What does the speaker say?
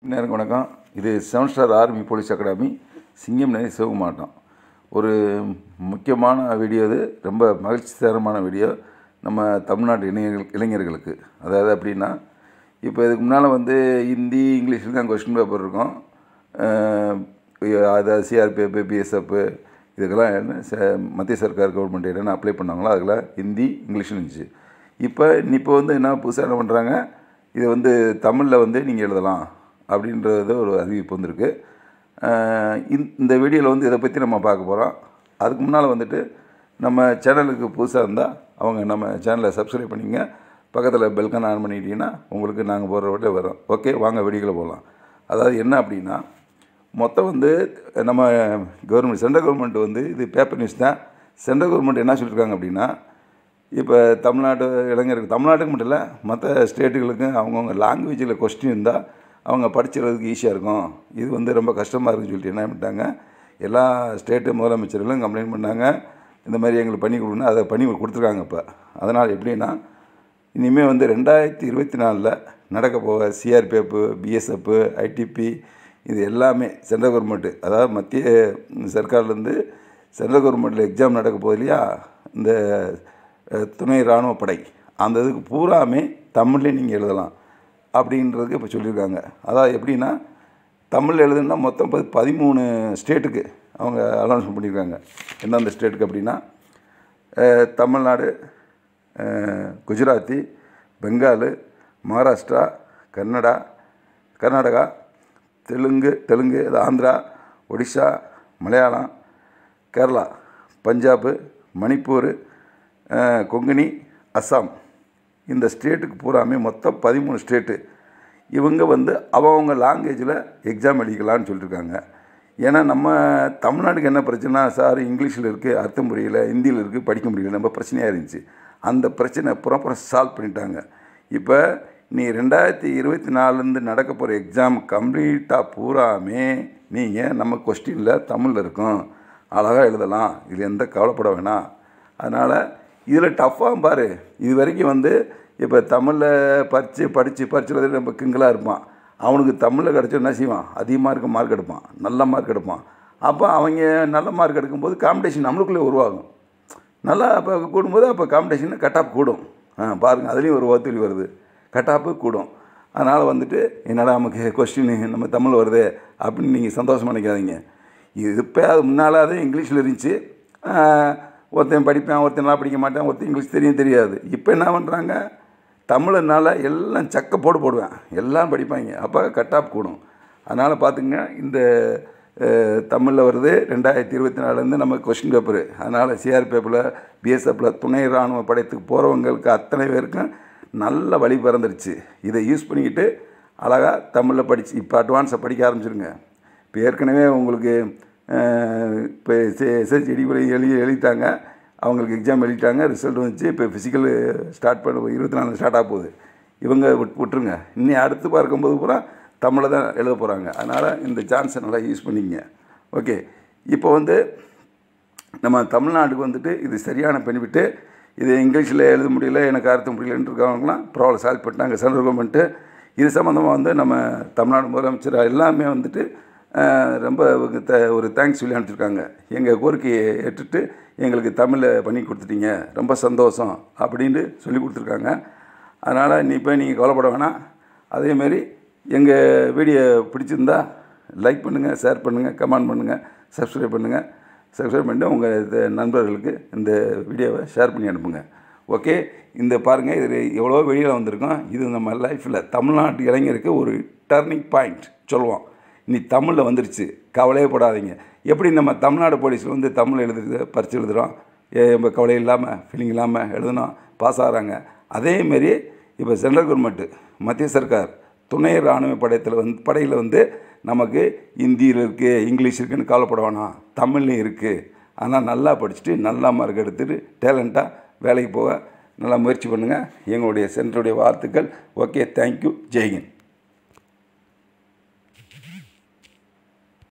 நேரம் வணக்கம் இது seven star army police academy சிங்கம் நதி சிவகு மாவட்டம் ஒரு முக்கியமான வீடியோ இது ரொம்ப மகிழ்ச்சிகரமான வீடியோ நம்ம தமிழ்நாட்டு இளைஞர்கள் இளைஞர்களுக்கு அதாவது அப்படின்னா இப்போ இதுக்கு முன்னால் வந்து ஹிந்தி இங்கிலீஷில் தான் கொஸ்டின் பேப்பர் இருக்கும் அஹ் அதாவது சிஆர்பிஎஃப் பிஎஸ்எஃப் இதுக்கெல்லாம் என்ன ச- மத்திய சர்க்கார் கவர்மெண்ட் என்னென்ன அப்ளை பண்ணாங்களோ அதுக்கெல்லாம் ஹிந்தி இங்கிலீஷ் இருந்துச்சு இப்போ இப்போ வந்து என்ன புதுசாக என்ன பண்ணுறாங்க இது வந்து தமிழில் வந்து நீங்கள் எழுதலாம் அப்படின்றது ஒரு அறிவிப்பு வந்திருக்கு அஹ் இந்த- இந்த வீடியோவில் வந்து இதை பற்றி நம்ம பார்க்க போகிறோம் அதுக்கு முன்னால் வந்துட்டு நம்ம சேனலுக்கு புதுசாக இருந்தால் அவங்க நம்ம சேனலை சப்ஸ்கிரைப் பண்ணிங்க பக்கத்தில் பெல்கன் ஆன் பண்ணிட்டீங்கன்னா உங்களுக்கு நாங்கள் போகிற விட வரோம் ஓகே வாங்க வெடிகளை போகலாம் அதாவது என்ன அப்படின்னா மொத்தம் வந்து நம்ம கவர்மெண்ட் சென்ட்ரல் கவர்மெண்ட் வந்து இது பேப்பர் நியூஸ் தான் சென்ட்ரல் கவர்மெண்ட் என்ன சொல்லியிருக்காங்க அப்படின்னா இப்போ தமிழ்நாட்டு இளைஞர்கள் தமிழ்நாட்டுக்கு மட்டும் இல்லை மற்ற ஸ்டேட்டுகளுக்கும் அவங்கவுங்க லாங்குவேஜில் கொஸ்டின் இருந்தால் அவங்க படிச்சுறதுக்கு ஈஸியாக இருக்கும் இது வந்து ரொம்ப கஷ்டமாக இருக்குன்னு சொல்லிட்டு என்ன பண்ணிட்டாங்க எல்லா ஸ்டேட்டு முதலமைச்சர்களும் கம்ப்ளைண்ட் பண்ணாங்க இந்த மாதிரி எங்களுக்கு பண்ணி கொடுக்கணும் அதை பண்ணி கொடுத்துருக்காங்க இப்போ அதனால் எப்படின்னா இனிமேல் வந்து ரெண்டாயிரத்தி இருபத்தி நாலில் நடக்க போக சிஆர்பிஎஃப் பிஎஸ்எஃப் ஐடிபி இது எல்லாமே சென்ட்ரல் கவர்மெண்ட்டு அதாவது மத்திய சர்க்கார்லேருந்து சென்ட்ரல் கவர்மெண்ட்டில் எக்ஸாம் நடக்க போகுது இல்லையா இந்த அஹ், துணை இராணுவ படை அந்த இதுக்கு பூராமே தமிழ்லேயே நீங்கள் எழுதலாம் அப்படின்றதுக்கு இப்போ சொல்லியிருக்காங்க அதாவது எப்படின்னா தமிழ் எழுதுனா மொத்தம் பதி பதிமூணு ஸ்டேட்டுக்கு அவங்க அனௌன்ஸ்மெண்ட் பண்ணியிருக்காங்க எந்தெந்த ஸ்டேட்டுக்கு அப்படின்னா அஹ், தமிழ்நாடு அஹ், குஜராத்தி பெங்கால் மகாராஷ்டிரா கன்னடா கர்நாடகா தெலுங்கு தெலுங்கு அது ஆந்திரா ஒடிஷா மலையாளம் கேரளா பஞ்சாபு மணிப்பூர் அஹ், கொங்கணி அஸ்ஸாம் இந்த ஸ்டேட்டுக்கு பூராமே மொத்தம் பதிமூணு ஸ்டேட்டு இவங்க வந்து அவங்கவுங்க லாங்குவேஜில் எக்ஸாம் எழுதிக்கலாம்னு சொல்லியிருக்காங்க ஏன்னா நம்ம தமிழ்நாட்டுக்கு என்ன பிரச்சனை சார் இங்கிலீஷில் இருக்குது அர்த்தம் புரியல ஹிந்தியில் இருக்குது படிக்க முடியல நம்ம பிரச்சனையாக இருந்துச்சு அந்த பிரச்சனை ப்ராப்பராக சால்வ் பண்ணிட்டாங்க இப்போ நீ ரெண்டாயிரத்தி இருபத்தி நாலுலேருந்து நடக்க போகிற எக்ஸாம் கம்ப்ளீட்டாக பூராமே நீங்கள் நம்ம கொஸ்டினில் தமிழில் இருக்கும் அழகாக எழுதலாம் இது எந்த கவலைப்பட வேணாம் அதனால் இதில் டஃப்பாக பாரு இது வரைக்கும் வந்து இப்போ தமிழில் படித்து படித்து படிச்சுறது ரொம்ப கிங்கலாக இருப்பான் அவனுக்கு தமிழில் கிடச்சா என்ன செய்வான் அதிகமாக இருக்க மார்க் எடுப்பான் நல்ல மார்க் எடுப்பான் அப்போ அவங்க நல்ல மார்க் எடுக்கும்போது காம்படிஷன் நம்மளுக்குள்ளே உருவாகும் நல்லா அப்போ கூடும்போது அப்போ காம்படிஷன் கட்டாப் கூடும் ஆ பாருங்கள் அதுலேயும் ஒரு ஒத்துழி வருது கட்டாப்பு கூடும் அதனால் வந்துட்டு என்னடா நமக்கு கொஸ்டின் நம்ம தமிழ் வருது அப்படின்னு நீங்கள் சந்தோஷம் நினைக்காதீங்க இது இப்போ அது முன்னாலாவது இங்கிலீஷில் இருந்துச்சு ஆ, ஒருத்தன் படிப்பேன் ஒருத்தன் நல்லா படிக்க மாட்டேன் ஒருத்தன் இங்கிலீஷ் தெரியும் தெரியாது இப்போ என்ன பண்ணுறாங்க தமிழனால எல்லாம் சக்க போடு போடுவேன் எல்லாம் படிப்பாங்க அப்போ கட்டாப் கூடும் அதனால் பார்த்துங்க இந்த தமிழில் வருது ரெண்டாயிரத்தி இருபத்தி நாலுலேருந்து நம்ம கொஷின் பேப்பரு அதனால் சிஆர் பேப்பரில் பிஎஸ்எஃப்பில் துணை இராணுவ படைத்துக்கு போகிறவங்களுக்கு அத்தனை பேருக்கும் நல்ல வழி பிறந்துருச்சு இதை யூஸ் பண்ணிக்கிட்டு அழகாக தமிழில் படித்து இப்போ அட்வான்ஸை படிக்க ஆரம்பிச்சிருங்க இப்போ ஏற்கனவே உங்களுக்கு அஹ், இப்போ எஸ்எஸ்சி எடிபடி எழுதி எழுதிட்டாங்க அவங்களுக்கு எக்ஸாம் எழுதிட்டாங்க ரிசல்ட் வந்துச்சு இப்போ ஃபிசிக்கல் ஸ்டார்ட் பண்ண இருபத்தி நாலு ஸ்டார்ட் ஆக போகுது இவங்க விட் விட்டுருங்க இன்னி அடுத்து பார்க்கும்போது பூரா தமிழில் தான் எழுத போகிறாங்க அதனால் இந்த சான்ஸை நல்லா யூஸ் பண்ணிக்கங்க ஓகே இப்போ வந்து நம்ம தமிழ்நாட்டுக்கு வந்துட்டு இது சரியான பெனிஃபிட்டு இது இங்கிலீஷில் எழுத முடியல எனக்கு அர்த்தம் முடியலன்னு இருக்கவங்களாம் ப்ராப்ளம் சால்வ் பண்ணிட்டாங்க சென்ட்ரல் கவர்மெண்ட்டு இது சம்மந்தமாக வந்து நம்ம தமிழ்நாடு முதலமைச்சர் எல்லாமே வந்துட்டு அஹ், ரொம்ப ஒரு த- ஒரு தேங்க்ஸ் சொல்லி அனுப்பிச்சிருக்காங்க எங்கள் கோரிக்கையை ஏற்றுட்டு எங்களுக்கு தமிழில் பண்ணி கொடுத்துட்டீங்க ரொம்ப சந்தோஷம் அப்படின்னு சொல்லி கொடுத்துருக்காங்க அதனால் நீ இப்போ நீங்கள் கவலைப்பட வேணாம் அதேமாரி எங்கள் வீடியோ பிடிச்சிருந்தா லைக் பண்ணுங்கள் ஷேர் பண்ணுங்கள் கமெண்ட் பண்ணுங்கள் சப்ஸ்கிரைப் பண்ணுங்கள் சப்ஸ்கிரைப் பண்ணிட்டு உங்கள் நண்பர்களுக்கு இந்த வீடியோவை ஷேர் பண்ணி அனுப்புங்க ஓகே இந்த பாருங்கள் இது எவ்வளோ வெளியில் வந்திருக்கோம் இது நம்ம லைஃப்பில் தமிழ்நாட்டு இளைஞருக்கு ஒரு டர்னிங் பாயிண்ட் சொல்லுவோம் இனி தமிழில் வந்துருச்சு கவலையே படாதீங்க எப்படி நம்ம தமிழ்நாடு போலீஸில் வந்து தமிழ் எழுதுறது பரிச்சு எழுதுகிறோம் நம்ம கவலை இல்லாமல் ஃபீலிங் இல்லாமல் எழுதணும் பாஸ் ஆகிறாங்க அதேமாரி இப்போ சென்ட்ரல் கவர்மெண்ட்டு மத்திய சர்க்கார் துணை இராணுவ படையத்தில் வந்து படையில் வந்து நமக்கு ஹிந்தியில் இருக்குது இங்கிலீஷ் இருக்குன்னு கவலைப்பட வேணாம் தமிழ்லையும் இருக்குது ஆனால் நல்லா படிச்சுட்டு நல்லா மார்க் எடுத்துட்டு டேலண்ட்டாக வேலைக்கு போக நல்லா முயற்சி பண்ணுங்கள் எங்களுடைய சென்டருடைய வாழ்த்துக்கள் ஓகே தேங்க்யூ ஜெய்ஹிந்த்